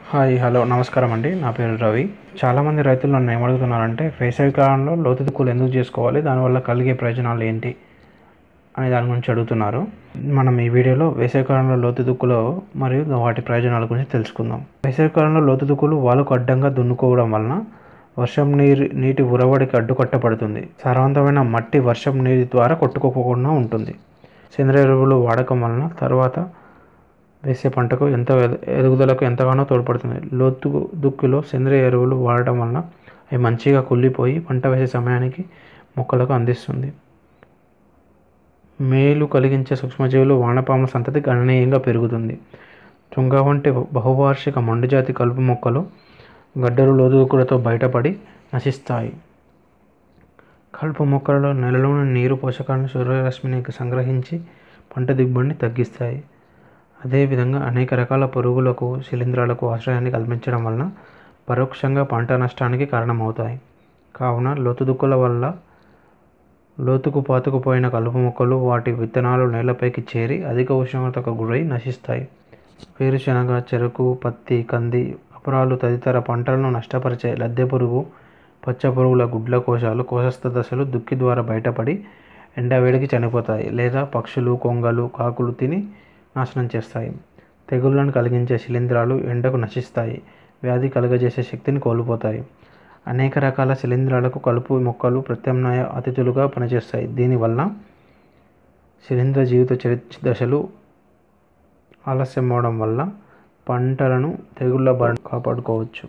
hi hello నమస్కారం అండి నా పేరు రవి చాలామంది రైతులు నన్ను ఏమడుగుతున్నారంటే వేసవి కాలంలో లోతు దుక్కులు ఎందుకు చేసుకోవాలి దానివల్ల కలిగే ప్రయోజనాలు ఏంటి అనే దాని గురించి అడుగుతున్నారు మనం ఈ వీడియోలో వేసవి కాలంలో లోతు దుక్కులు మరియు వాటి ప్రయోజనాల గురించి తెలుసుకుందాం వేసవి కాలంలో లోతు దుక్కులు వాలుకు అడ్డంగా దున్నుకోవడం వలన వర్షం నీరు నీటి ఉరవడికి అడ్డుకట్టబడుతుంది సారవంతమైన మట్టి వర్షం నీటి ద్వారా కొట్టుకోకుండా ఉంటుంది సేంద్రియ ఎరువులు వాడకం వలన తర్వాత వేసే పంటకు ఎంత ఎద- ఎదుగుదలకు ఎంతగానో తోడ్పడుతుంది లోతు దుక్కులో సేంద్రియ ఎరువులు వాడటం వలన అవి మంచిగా కుళ్ళిపోయి పంట వేసే సమయానికి మొక్కలకు అందిస్తుంది మేలు కలిగించే సూక్ష్మజీవులు వానపాముల సంతతి గణనీయంగా పెరుగుతుంది తుంగ వంటి బహువార్షిక మొండిజాతి కలుపు మొక్కలు గడ్డలు లోతుకులతో బయటపడి నశిస్తాయి కలుపు మొక్కలలో నెలలోని నీరు పోషకాలను సూర్యరశ్మిని సంగ్రహించి పంట దిగుబడిని తగ్గిస్తాయి అదేవిధంగా అనేక రకాల పురుగులకు శిలీంధ్రాలకు ఆశ్రయాన్ని కల్పించడం వలన పరోక్షంగా పంట నష్టానికి కారణమవుతాయి కావున లోతు దుక్కుల వల్ల లోతుకు పాతుకుపోయిన కలుపు మొక్కలు వాటి విత్తనాలు నేలపైకి చేరి అధిక ఉష్ణోగ్రతకు గురై నశిస్తాయి వేరుశనగ చెరుకు పత్తి కంది అపరాలు తదితర పంటలను నష్టపరిచే లద్దె పురుగు పచ్చ పురుగుల గుడ్ల కోశాలు కోశస్థ దశలు దుక్కి ద్వారా బయటపడి ఎండవేడికి చనిపోతాయి లేదా పక్షులు కొంగలు కాకులు తిని నాశనం చేస్తాయి తెగుళ్లను కలిగించే శిలీంధ్రాలు ఎండకు నశిస్తాయి వ్యాధి కలుగజేసే శక్తిని కోల్పోతాయి అనేక రకాల శిలీంధ్రాలకు కలుపు మొక్కలు ప్రత్యామ్నాయ అతిథులుగా పనిచేస్తాయి దీనివల్ల శిలీంధ్ర జీవిత చరిత్ర దశలు ఆలస్యం అవడం వల్ల పంటలను తెగుళ్ళ బారి కాపాడుకోవచ్చు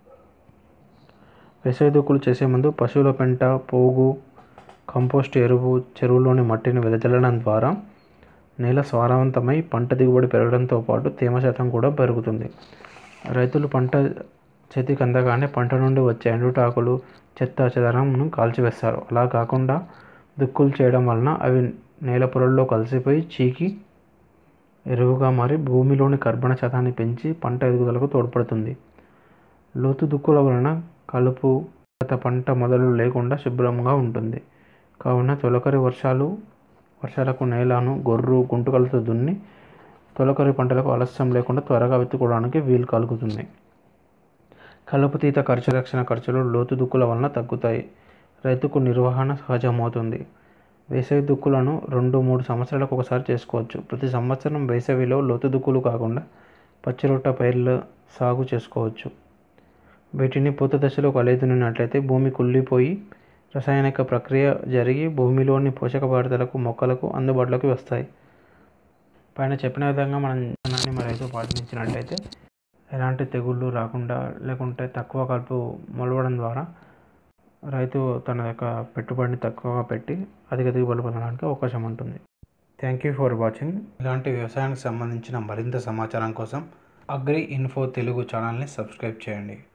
వేసవి దుక్కులు చేసే ముందు పశువుల పెంట పోగు కంపోస్ట్ ఎరువు చెరువులోని మట్టిని వెదజల్లడం ద్వారా నేల సారవంతమై పంట దిగుబడి పెరగడంతో పాటు తేమ శాతం కూడా పెరుగుతుంది రైతులు పంట చేతికి అందగానే పంట నుండి వచ్చే ఎండుటాకులు చెత్త చెదరంను కాల్చివేస్తారు అలా కాకుండా దుక్కులు చేయడం వలన అవి నేల పొరల్లో కలిసిపోయి చీకి ఎరువుగా మారి భూమిలోని కర్బన శాతాన్ని పెంచి పంట ఎదుగుదలకు తోడ్పడుతుంది లోతు దుక్కుల వలన కలుపు గత పంట మొదలు లేకుండా శుభ్రంగా ఉంటుంది కావున తొలకరి వర్షాలు వర్షాలకు నేలను గొర్రు గుంటుకలతో దున్ని తొలకరి పంటలకు ఆలస్యం లేకుండా త్వరగా విత్తుకోవడానికి వీలు కలుగుతుంది కలుపు తీత ఖర్చు రక్షణ ఖర్చులు లోతు దుక్కుల వలన తగ్గుతాయి రైతుకు నిర్వహణ సహజమవుతుంది వేసవి దుక్కులను రెండు మూడు సంవత్సరాలకు ఒకసారి చేసుకోవచ్చు ప్రతి సంవత్సరం వేసవిలో లోతు దుక్కులు కాకుండా పచ్చిరొట్ట పైర్ల సాగు చేసుకోవచ్చు వీటిని పూత దశలో కలిదున్నట్లయితే భూమి కుళ్ళిపోయి రసాయనిక ప్రక్రియ జరిగి భూమిలోని పోషక పదార్థాలకు మొక్కలకు అందుబాటులోకి వస్తాయి పైన చెప్పిన విధంగా మనం విధానాన్ని మన రైతు పాటించినట్లయితే ఎలాంటి తెగుళ్ళు రాకుండా లేకుంటే తక్కువ కలుపు మొలవడం ద్వారా రైతు తన యొక్క పెట్టుబడిని తక్కువగా పెట్టి అధిక దిగుబడి పొందడానికి అవకాశం ఉంటుంది థ్యాంక్ యూ ఫర్ వాచింగ్ ఇలాంటి వ్యవసాయానికి సంబంధించిన మరింత సమాచారం కోసం అగ్రి ఇన్ఫో తెలుగు ఛానల్ని సబ్స్క్రైబ్ చేయండి